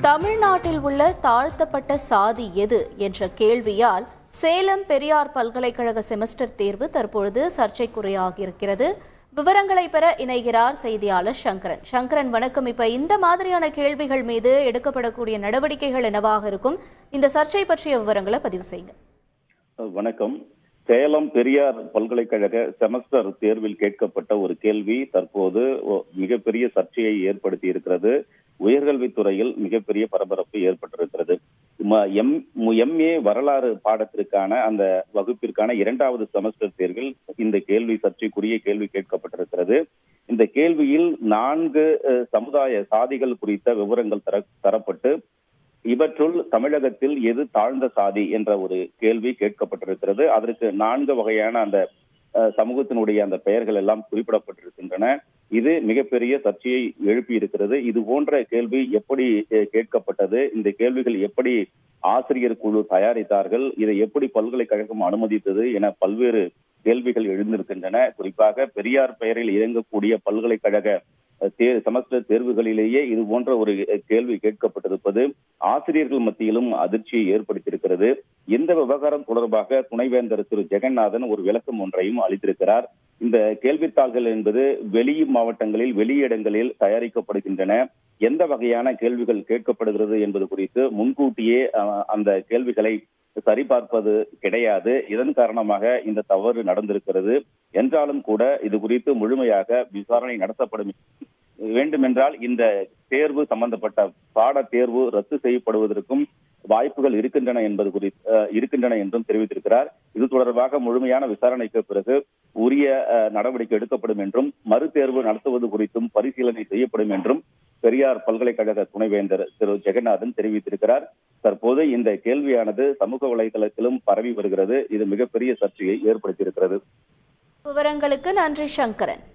தமிழ்நாட்டில் உள்ள தாழ்த்தப்பட்ட சாதி எது என்ற கேள்வியால் சேலம் பெரியார் பல்கலைக்கழக செமஸ்டர் தேர்வு தற்பொழுது சர்ச்சைக்குறியாகியிருக்கிறது விவரங்களை பெற இணைகிறார் செய்தியாளர் சங்கரன் சங்கரன் வணக்கம் இப்ப இந்த மாதிரியான கேள்விகள் மீது எடுக்கப்படக்கூடிய நடவடிக்கைகள் என்னவாக இருக்கும் இந்த சர்ச்சை பற்றிய விவரங்களை பதிவு செய்யுங்க வணக்கம் சேலம் பெரியார் பல்கலைக்கழக செமஸ்டர் தேர்வில் கேட்கப்பட்ட ஒரு கேள்வி தற்போது ஒ- மிகப்பெரிய சர்ச்சையை ஏற்படுத்தி இருக்கிறது உயர்கல்வித்துறையில் மிகப்பெரிய பரபரப்பு ஏற்பட்டிருக்கிறது எம்ஏ வரலாறு பாடத்திற்கான அந்த வகுப்பிற்கான இரண்டாவது செமஸ்டர் தேர்வில் இந்த கேள்வி சர்ச்சைக்குரிய கேள்வி கேட்கப்பட்டிருக்கிறது இந்த கேள்வியில் நான்கு அஹ், சமுதாய சாதிகள் குறித்த விவரங்கள் தர தரப்பட்டு இவற்றுள் தமிழகத்தில் எது தாழ்ந்த சாதி என்ற ஒரு கேள்வி கேட்கப்பட்டிருக்கிறது அதற்கு நான்கு வகையான அந்த அஹ், சமூகத்தினுடைய அந்த பெயர்கள் எல்லாம் குறிப்பிடப்பட்டிருக்கின்றன இது மிகப்பெரிய சர்ச்சையை எழுப்பி இருக்கிறது இது போன்ற கேள்வி எப்படி அஹ், கேட்கப்பட்டது இந்த கேள்விகள் எப்படி ஆசிரியர் குழு தயாரித்தார்கள் இதை எப்படி பல்கலைக்கழகம் அனுமதித்தது என பல்வேறு கேள்விகள் எழுந்திருக்கின்றன குறிப்பாக பெரியார் பெயரில் இயங்கக்கூடிய பல்கலைக்கழக அஹ், தே செமஸ்டர் தேர்வுகளிலேயே இது போன்ற ஒரு அஹ், கேள்வி கேட்கப்பட்டிருப்பது ஆசிரியர்கள் மத்தியிலும் அதிர்ச்சியை ஏற்படுத்தியிருக்கிறது இந்த விவகாரம் தொடர்பாக துணைவேந்தர் திரு ஜெகநாதன் ஒரு விளக்கம் ஒன்றையும் அளித்திருக்கிறார் இந்த கேள்வித்தாள்கள் என்பது வெளி மாவட்டங்களில் வெளியிடங்களில் தயாரிக்கப்படுகின்றன எந்த வகையான கேள்விகள் கேட்கப்படுகிறது என்பது குறித்து முன்கூட்டியே அஹ், அந்த கேள்விகளை சரிபார்ப்பது கிடையாது இதன் காரணமாக இந்த தவறு நடந்திருக்கிறது என்றாலும் கூட இது குறித்து முழுமையாக விசாரணை நடத்தப்படும் வேண்டுமென்றால் இந்த தேர்வு சம்பந்தப்பட்ட பாட தேர்வு ரத்து செய்யப்படுவதற்கும் வாய்ப்புகள் இருக்கின்றன என்பது குறித்து அஹ், இருக்கின்றன என்றும் தெரிவித்திருக்கிறார் இது தொடர்பாக முழுமையான விசாரணைக்கு பிறகு உரிய அஹ், நடவடிக்கை எடுக்கப்படும் என்றும் மறுதேர்வு நடத்துவது குறித்தும் பரிசீலனை செய்யப்படும் என்றும் பெரியார் பல்கலைக்கழக துணைவேந்தர் திரு ஜெகநாதன் தெரிவித்திருக்கிறார் தற்போது இந்த கேள்வியானது சமூக வலைதளத்திலும் பரவி வருகிறது இது மிகப்பெரிய சர்ச்சையை ஏற்படுத்தியிருக்கிறது விவரங்களுக்கு நன்றி சங்கரன்